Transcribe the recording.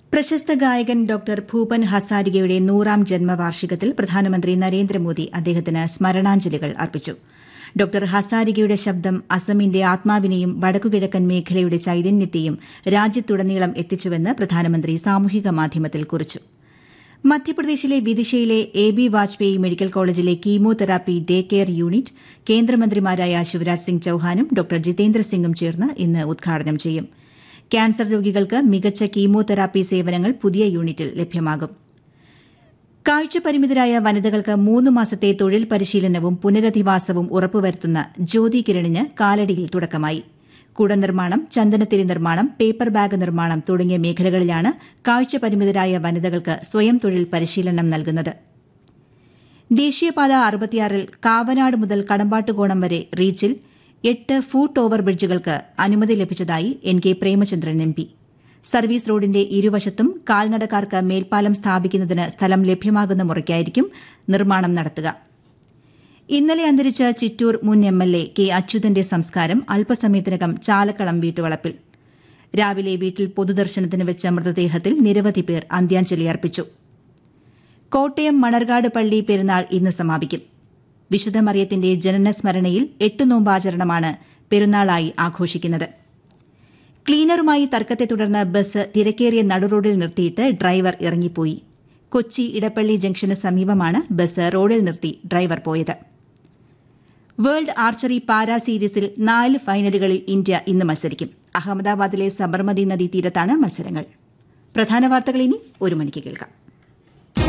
പ്രശസ്ത ഗായകൻ ഡോക്ടർ ഭൂപൻ ഹസാരികയുടെ നൂറാം ജന്മവാർഷികത്തിൽ പ്രധാനമന്ത്രി നരേന്ദ്രമോദി അദ്ദേഹത്തിന് സ്മരണാഞ്ജലികൾ അർപ്പിച്ചു ഡോക്ടർ ഹസാരികയുടെ ശബ്ദം അസമിന്റെ ആത്മാവിനെയും വടക്കുകിഴക്കൻ മേഖലയുടെ ചൈതന്യത്തെയും രാജ്യത്തുടനീളം എത്തിച്ചുവെന്ന് പ്രധാനമന്ത്രി സാമൂഹിക മാധ്യമത്തിൽ കുറിച്ചു മധ്യപ്രദേശിലെ വിദിശയിലെ എ ബി വാജ്പേയി മെഡിക്കൽ കോളേജിലെ കീമോതെറാപ്പി ഡേ കെയർ യൂണിറ്റ് കേന്ദ്രമന്ത്രിമാരായ ശിവരാജ് സിംഗ് ചൌഹാനും ഡോക്ടർ ജിതേന്ദ്ര സിംഗും ചേർന്ന് ഇന്ന് ഉദ്ഘാടനം ചെയ്യും ക്യാൻസർ രോഗികൾക്ക് മികച്ച കീമോതെറാപ്പി സേവനങ്ങൾ പുതിയ യൂണിറ്റിൽ ലഭ്യമാകും കാഴ്ച പരിമിതരായ വനിതകൾക്ക് മൂന്ന് മാസത്തെ തൊഴിൽ പരിശീലനവും പുനരധിവാസവും ഉറപ്പുവരുത്തുന്ന ജ്യോതി കിരണിന് കാലടിയിൽ തുടക്കമായി കുട നിർമ്മാണം ചന്ദനത്തിരി നിർമ്മാണം പേപ്പർ ബാഗ് നിർമ്മാണം തുടങ്ങിയ മേഖലകളിലാണ് കാഴ്ച പരിമിതരായ വനിതകൾക്ക് സ്വയം തൊഴിൽ പരിശീലനം നൽകുന്നത് ദേശീയപാത അറുപത്തിയാറിൽ കാവനാട് മുതൽ കടമ്പാട്ടുകോണം വരെ റീച്ചിൽ എട്ട് ഫൂട്ട് ഓവർ ബ്രിഡ്ജുകൾക്ക് അനുമതി ലഭിച്ചതായി N K Premachandran M P service റോഡിന്റെ ഇരുവശത്തും കാൽനടക്കാർക്ക് മേൽപ്പാലം സ്ഥാപിക്കുന്നതിന് സ്ഥലം ലഭ്യമാകുന്ന മുറയ്ക്കായിരിക്കും നിർമ്മാണം നടത്തുക ഇന്നലെ അന്തരിച്ച ചിറ്റൂർ മുൻ എം എൽ എ കെ അച്യുതന്റെ സംസ്കാരം അല്പസമയത്തിനകം ചാലക്കളം വീട്ടുവളപ്പിൽ രാവിലെ വീട്ടിൽ പൊതുദർശനത്തിന് വെച്ച മൃതദേഹത്തിൽ നിരവധി പേർ അന്ത്യാഞ്ജലി അർപ്പിച്ചു കോട്ടയം മണർകാട് പള്ളി പെരുന്നാൾ ഇന്ന് സമാപിക്കും വിശുദ്ധ മറിയത്തിന്റെ ജനനസ്മരണയിൽ എട്ട് നോമ്പാചരണമാണ് പെരുന്നാളായി ആഘോഷിക്കുന്നത് ക്ലീനറുമായി തർക്കത്തെ തുടർന്ന് ബസ് തിരക്കേറിയ നടുറോഡിൽ നിർത്തിയിട്ട് ഡ്രൈവർ ഇറങ്ങിപ്പോയി കൊച്ചി ഇടപ്പള്ളി ജംഗ്ഷന് സമീപമാണ് ബസ് റോഡിൽ നിർത്തി ഡ്രൈവർ പോയത് വേൾഡ് ആർച്ചറി പാരാ സീരീസിൽ നാല് ഫൈനലുകളിൽ ഇന്ത്യ ഇന്ന് മത്സരിക്കും അഹമ്മദാബാദിലെ സബർമതി നദീ തീരത്താണ് മത്സരങ്ങൾ പ്രധാന വാർത്തകൾ ഇനി ഒരു മണിക്ക് കേൾക്കാം